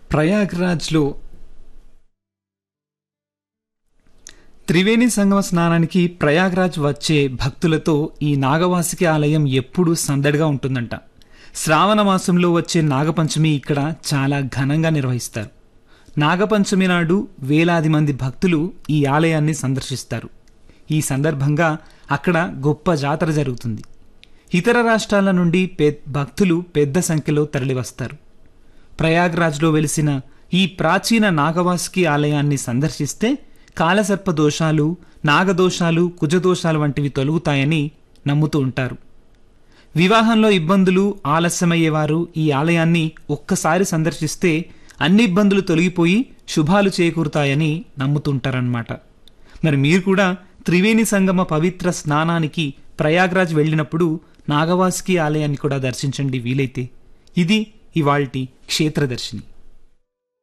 ప్రయాగ్రాజ్లో త్రివేణి సంగమ స్నానానికి ప్రయాగ్రాజ్ వచ్చే భక్తులతో ఈ నాగవాసికి ఆలయం ఎప్పుడూ సందడిగా ఉంటుందంట శ్రావణ మాసంలో వచ్చే నాగపంచమి ఇక్కడ చాలా ఘనంగా నిర్వహిస్తారు నాగపంచమి నాడు వేలాది మంది భక్తులు ఈ ఆలయాన్ని సందర్శిస్తారు ఈ సందర్భంగా అక్కడ గొప్ప జాతర జరుగుతుంది ఇతర రాష్ట్రాల నుండి పె భక్తులు పెద్ద సంఖ్యలో తరలివస్తారు ప్రయాగ్రాజ్లో వెలిసిన ఈ ప్రాచీన నాగవాసుకి ఆలయాన్ని సందర్శిస్తే కాలసర్ప దోషాలు నాగదోషాలు కుజదోషాలు వంటివి తొలగుతాయని నమ్ముతూ ఉంటారు వివాహంలో ఇబ్బందులు ఆలస్యమయ్యేవారు ఈ ఆలయాన్ని ఒక్కసారి సందర్శిస్తే అన్ని ఇబ్బందులు తొలగిపోయి శుభాలు చేకూరుతాయని నమ్ముతుంటారన్నమాట మరి మీరు కూడా త్రివేణి సంగమ పవిత్ర స్నానానికి ప్రయాగ్రాజ్ వెళ్ళినప్పుడు నాగవాసుకి ఆలయాన్ని కూడా దర్శించండి వీలైతే ఇది ఇవాల్టి క్షేత్రదర్శిని